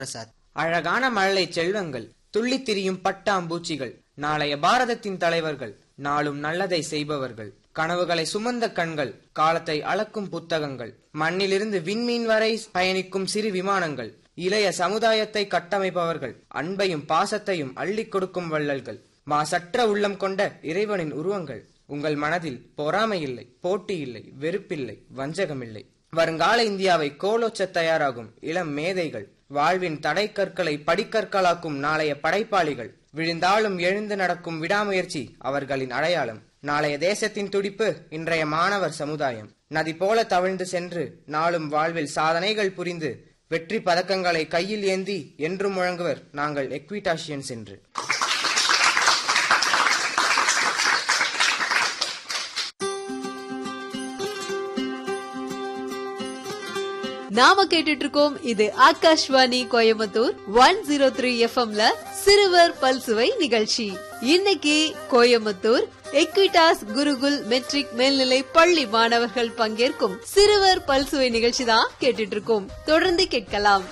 பிரசாத் அழகான மழலை செல்வங்கள் துள்ளித் திரியும் பட்டாம்பூச்சிகள் நாளைய பாரதத்தின் தலைவர்கள் நாளும் நல்லதை செய்பவர்கள் கனவுகளை சுமந்த கண்கள் காலத்தை அளக்கும் புத்தகங்கள் மண்ணிலிருந்து விண்மீன் வரை பயணிக்கும் சிறு விமானங்கள் இளைய சமுதாயத்தை கட்டமைப்பவர்கள் அன்பையும் பாசத்தையும் அள்ளிக் கொடுக்கும் வள்ளல்கள் மாசற்ற உள்ளம் கொண்ட இறைவனின் உருவங்கள் உங்கள் மனதில் பொறாமை இல்லை போட்டி இல்லை வெறுப்பில்லை வஞ்சகமில்லை வருங்கால இந்தியாவை கோலோச்ச தயாராகும் இளம் மேதைகள் வாழ்வின் தடைக்கற்களை படிக்கற்களாக்கும் நாளைய படைப்பாளிகள் விழுந்தாலும் எழுந்து நடக்கும் விடாமுயற்சி அவர்களின் அடையாளம் நாளைய தேசத்தின் துடிப்பு இன்றைய மாணவர் சமுதாயம் நதி போல தவிழ்ந்து சென்று நாளும் வாழ்வில் சாதனைகள் புரிந்து வெற்றி பதக்கங்களை கையில் ஏந்தி என்றும் முழங்குவர் நாங்கள் எக்விடாஷியன்ஸ் என்று நாம கேட்டுட்டு இருக்கோம் இது Akashvani Coimbatore one zero three எஃப்எம்ல சிறுவர் பல்சுவை நிகழ்ச்சி இன்னைக்கு கோயம்புத்தூர் எக்விடாஸ் குருகுல் மெட்ரிக் மேல்நிலை பள்ளி மாணவர்கள் பங்கேற்கும் சிறுவர் பல்சுவை நிகழ்ச்சி தான் கேட்டுட்டு இருக்கோம் தொடர்ந்து கேட்கலாம்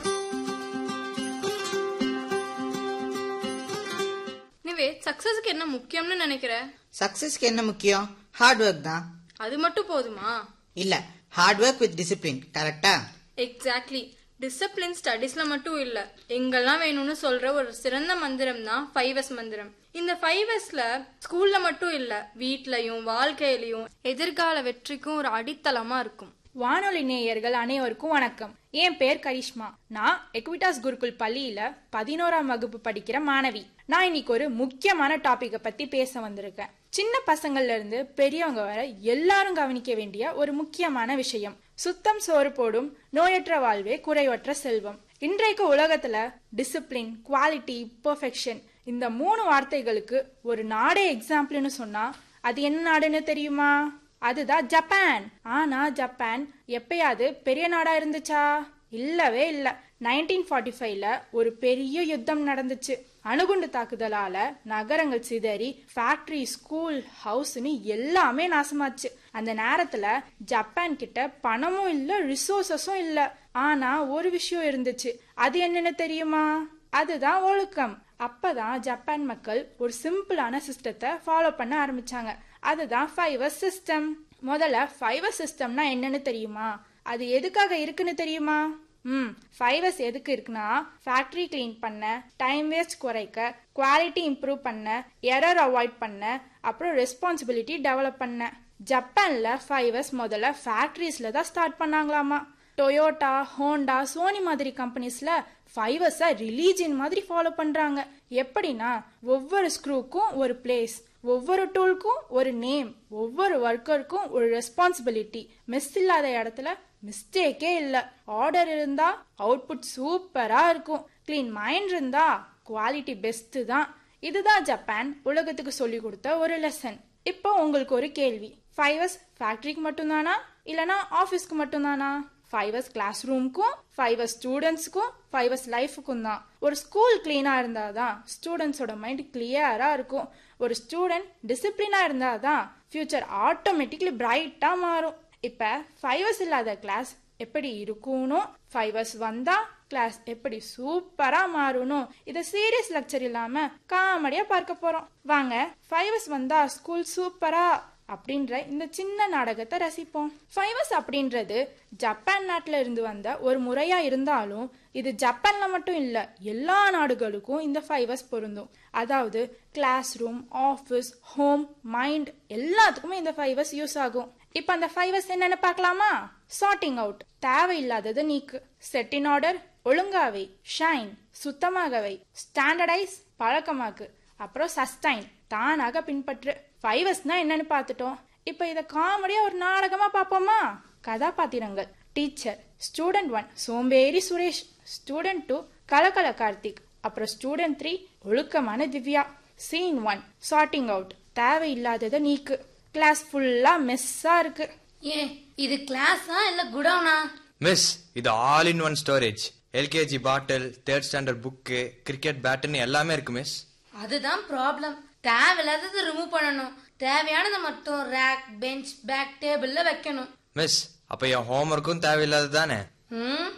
நிவே சக்சஸ்க்கு என்ன முக்கியம்னு நினைக்கிற சக்சஸ்க்கு என்ன முக்கியம் ஹார்ட் ஒர்க் தான் அது மட்டும் போதுமா இல்ல ஹார்ட் ஒர்க் வித் டிசிப்ளின் கரெக்டா எக்ஸாக்ட்லி டிசிப்ளின் ஸ்டடீஸ்ல மட்டும் இல்ல எங்கெல்லாம் வேணும்னு சொல்ற ஒரு சிறந்த மந்திரம் தான் ஃபைவ் எஸ் மந்திரம் இந்த ஃபைவ் எஸ்ல ஸ்கூல்ல மட்டும் இல்ல வீட்லயும் வாழ்க்கையிலயும் எதிர்கால வெற்றிக்கும் ஒரு அடித்தளமா இருக்கும் வானொலி நேயர்கள் அனைவருக்கும் வணக்கம் என் பேர் கரிஷ்மா நான் எக்விட்டாஸ் குருகுல் பள்ளியில பதினோராம் வகுப்பு படிக்கிற மாணவி நான் இன்னைக்கு ஒரு முக்கியமான டாபிக்கை பத்தி பேச வந்திருக்கேன் சின்ன பசங்கள்ல இருந்து பெரியவங்க வரை எல்லாரும் கவனிக்க வேண்டிய ஒரு முக்கியமான விஷயம் சுத்தம் சோறு போடும் நோயற்ற வாழ்வே குறைவற்ற செல்வம் இன்றைக்கு உலகத்துல டிசிப்ளின் குவாலிட்டி பெர்ஃபெக்ஷன் இந்த மூணு வார்த்தைகளுக்கு ஒரு நாடே எக்ஸாம்பிள்னு சொன்னா அது என்ன நாடுன்னு தெரியுமா அதுதான் ஜப்பான் ஆனா ஜப்பான் எப்பயாவது பெரிய நாடா இருந்துச்சா இல்லவே இல்ல நைன்டீன் ஃபார்ட்டி ஃபைவ்ல ஒரு பெரிய யுத்தம் நடந்துச்சு அணுகுண்டு தாக்குதலால நகரங்கள் சிதறி ஃபேக்டரி ஸ்கூல் ஹவுஸ்னு எல்லாமே நாசமாச்சு அந்த நேரத்துல ஜப்பான் கிட்ட பணமும் இல்ல ரிசோர்சஸும் இல்ல ஆனா ஒரு விஷயம் இருந்துச்சு அது என்னன்னு தெரியுமா அதுதான் ஒழுக்கம் அப்பதான் ஜப்பான் மக்கள் ஒரு சிம்பிளான சிஸ்டத்தை ஃபாலோ பண்ண ஆரம்பிச்சாங்க அதுதான் ஃபைவர் சிஸ்டம் முதல்ல ஃபைவர் சிஸ்டம்னா என்னன்னு தெரியுமா அது எதுக்காக இருக்குன்னு தெரியுமா ம் ஃபைவர்ஸ் எதுக்கு இருக்குன்னா ஃபேக்டரி க்ளீன் பண்ண டைம் வேஸ்ட் குறைக்க குவாலிட்டி இம்ப்ரூவ் பண்ண எரர் அவாய்ட் பண்ண அப்புறம் ரெஸ்பான்சிபிலிட்டி டெவலப் பண்ண ஜப்பான்ல ஃபைவர்ஸ் முதல்ல ஃபேக்டரிஸ்ல தான் ஸ்டார்ட் பண்ணாங்களாமா டொயோட்டா ஹோண்டா சோனி மாதிரி கம்பெனிஸ்ல ஃபைவர்ஸை ரிலீஜியன் மாதிரி ஃபாலோ பண்றாங்க எப்படின்னா ஒவ்வொரு ஸ்க்ரூக்கும் ஒரு பிளேஸ் ஒவ்வொரு டூலுக்கும் ஒரு நேம் ஒவ்வொரு ஒர்க்கருக்கும் ஒரு ரெஸ்பான்சிபிலிட்டி மிஸ் இல்லாத இடத்துல மிஸ்டேக்கே இல்லை ஆர்டர் இருந்தா அவுட்புட் சூப்பரா இருக்கும் க்ளீன் மைண்ட் இருந்தா குவாலிட்டி பெஸ்ட் தான் இதுதான் ஜப்பான் உலகத்துக்கு சொல்லி கொடுத்த ஒரு லெசன் இப்போ உங்களுக்கு ஒரு கேள்வி ஃபைவர்ஸ் ஃபேக்டரிக்கு மட்டும்தானா இல்லனா ஆஃபீஸ்க்கு மட்டும்தானா ஃபைவர்ஸ் கிளாஸ் ரூமுக்கும் ஃபைவர்ஸ் ஸ்டூடெண்ட்ஸுக்கும் ஃபைவர்ஸ் லைஃபுக்கும் தான் ஒரு ஸ்கூல் கிளீனாக இருந்தால் தான் ஸ்டூடெண்ட்ஸோட மைண்ட் கிளியராக இருக்கும் ஒரு ஸ்டூடெண்ட் டிசிப்ளினாக இருந்தால் தான் ஃபியூச்சர் ஆட்டோமேட்டிக்லி பிரைட்டாக மாறும் இப்போ ஃபைவர்ஸ் இல்லாத கிளாஸ் எப்படி இருக்கும்னு ஃபைவர்ஸ் வந்தா கிளாஸ் எப்படி சூப்பரா மாறணும் இதை சீரியஸ் லெக்சர் இல்லாம காமெடியா பார்க்க போறோம் வாங்க ஃபைவர்ஸ் வந்தா ஸ்கூல் சூப்பரா அப்படின்ற இந்த சின்ன நாடகத்தை ரசிப்போம் ஃபைவர்ஸ் அப்படின்றது ஜப்பான் நாட்டில் இருந்து வந்த ஒரு முறையா இருந்தாலும் இது ஜப்பான்ல மட்டும் இல்ல எல்லா நாடுகளுக்கும் இந்த ஃபைவர்ஸ் பொருந்தும் அதாவது class room office home mind எல்லாத்துக்குமே இந்த ஃபைவர்ஸ் யூஸ் ஆகும் இப்போ அந்த ஃபைவர்ஸ் என்னன்னு பார்க்கலாமா சார்ட்டிங் அவுட் தேவையில்லாதது நீக்கு செட் இன் ஆர்டர் ஒழுங்காவை ஷைன் சுத்தமாகவை ஸ்டாண்டர்டைஸ் பழக்கமாக்கு அப்புறம் சஸ்டைன் தானாக பின்பற்று ஃபைவர்ஸ்னா என்னன்னு பார்த்துட்டோம் இப்போ இதை காமெடியா ஒரு நாடகமா பார்ப்போமா கதாபாத்திரங்கள் டீச்சர் ஸ்டூடெண்ட் ஒன் சோம்பேறி சுரேஷ் ஸ்டூடெண்ட் டூ கலகல கார்த்திக் அப்புறம் ஸ்டூடெண்ட் த்ரீ ஒழுக்கமான Divya scene one sorting out தேவையில்லாததை நீக்கு கிளாஸ் ஃபுல்லா மெஸ்ஸா இருக்கு ஏன் இது கிளாஸா இல்ல குடவுனா மிஸ் இது all in one storage LKG bottle third standard book cricket பேட்டுன்னு எல்லாமே இருக்கு மிஸ் அதுதான் ப்ராப்ளம் தேவையில்லாததை ரிமூவ் பண்ணணும் தேவையானதை மட்டும் ரேக் பெஞ்ச் பேக் டேபிள்ல வைக்கணும் மிஸ் அப்ப என் ஹோம்ஒர்க்கும் தேவையில்லாது தானே ம்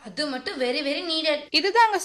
அது மட்டும் வெரி வெரி நீடட் இதுதாங்க